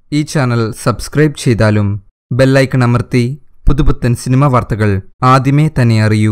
ഈ channel subscribe ചെയ്താലും bell icon അമർത്തി പുതുപുത്തൻ സിനിമ വാർത്തകൾ ആദ്യമേ തന്നെ അറിയൂ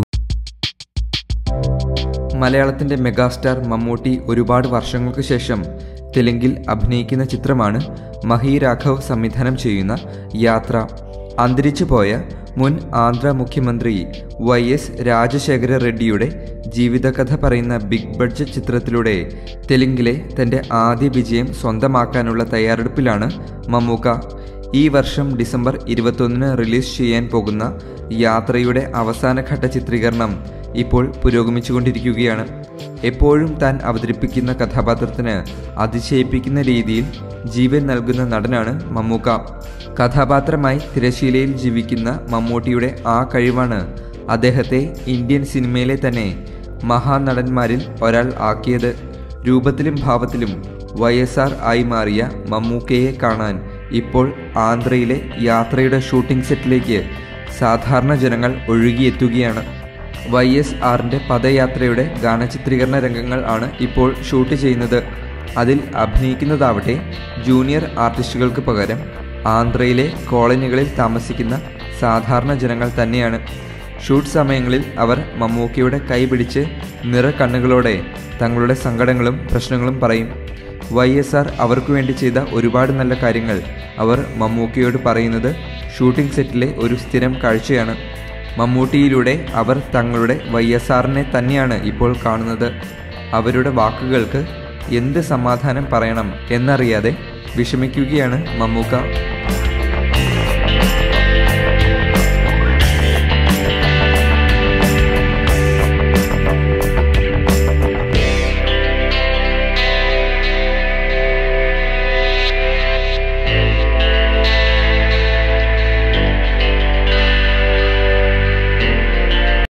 മലയാളത്തിന്റെ മെഗാസ്റ്റാർ മമ്മൂട്ടി ഒരുപാട് വർഷങ്ങൾക്ക് ശേഷം തെലുങ്കിൽ അഭിനയിക്കുന്ന ചിത്രമാണ് മഹി രാഘവ് സംവിധാനം ചെയ്യുന്ന യാത്ര അന്തരിച്ചു പോയ മുൻ ആന്ധ്ര മുഖ്യമന്ത്രി വൈ എസ് രാജശേഖര റെഡ്ഡിയുടെ ജീവിതകഥ പറയുന്ന ബിഗ് ബഡ്ജറ്റ് ചിത്രത്തിലൂടെ തെലുങ്കിലെ തന്റെ ആദ്യ വിജയം സ്വന്തമാക്കാനുള്ള തയ്യാറെടുപ്പിലാണ് മമ്മൂക്ക ഈ വർഷം ഡിസംബർ ഇരുപത്തൊന്നിന് റിലീസ് ചെയ്യാൻ പോകുന്ന യാത്രയുടെ അവസാനഘട്ട ചിത്രീകരണം ഇപ്പോൾ പുരോഗമിച്ചുകൊണ്ടിരിക്കുകയാണ് എപ്പോഴും താൻ അവതരിപ്പിക്കുന്ന കഥാപാത്രത്തിന് അതിശയിപ്പിക്കുന്ന രീതിയിൽ ജീവൻ നൽകുന്ന നടനാണ് മമ്മൂക്ക കഥാപാത്രമായി തിരശീലയിൽ ജീവിക്കുന്ന മമ്മൂട്ടിയുടെ ആ കഴിവാണ് അദ്ദേഹത്തെ ഇന്ത്യൻ സിനിമയിലെ തന്നെ മഹാനടന്മാരിൽ ഒരാൾ ആക്കിയത് രൂപത്തിലും ഭാവത്തിലും വൈ എസ് ആർ ആയി മാറിയ മമ്മൂക്കയെ കാണാൻ ഇപ്പോൾ ആന്ധ്രയിലെ യാത്രയുടെ ഷൂട്ടിംഗ് സെറ്റിലേക്ക് സാധാരണ ജനങ്ങൾ ഒഴുകിയെത്തുകയാണ് വൈ എസ് ആറിൻ്റെ പദയാത്രയുടെ ഗാനചിത്രീകരണ രംഗങ്ങൾ ആണ് ഇപ്പോൾ ഷൂട്ട് ചെയ്യുന്നത് അതിൽ അഭിനയിക്കുന്നതാവട്ടെ ജൂനിയർ ആർട്ടിസ്റ്റുകൾക്ക് പകരം ആന്ധ്രയിലെ കോളനികളിൽ താമസിക്കുന്ന സാധാരണ ജനങ്ങൾ തന്നെയാണ് ഷൂട്ട് സമയങ്ങളിൽ അവർ മമ്മൂക്കയുടെ കൈ പിടിച്ച് നിറക്കണ്ണുകളോടെ തങ്ങളുടെ സങ്കടങ്ങളും പ്രശ്നങ്ങളും പറയും വൈ എസ് ആർ അവർക്ക് വേണ്ടി ചെയ്ത ഒരുപാട് നല്ല കാര്യങ്ങൾ അവർ മമ്മൂക്കയോട് പറയുന്നത് ഷൂട്ടിംഗ് സെറ്റിലെ ഒരു സ്ഥിരം കാഴ്ചയാണ് മമ്മൂട്ടിയിലൂടെ അവർ തങ്ങളുടെ വൈ എസ് ആറിനെ തന്നെയാണ് ഇപ്പോൾ കാണുന്നത് അവരുടെ വാക്കുകൾക്ക് എന്ത് സമാധാനം പറയണം എന്നറിയാതെ വിഷമിക്കുകയാണ് മമ്മൂക്ക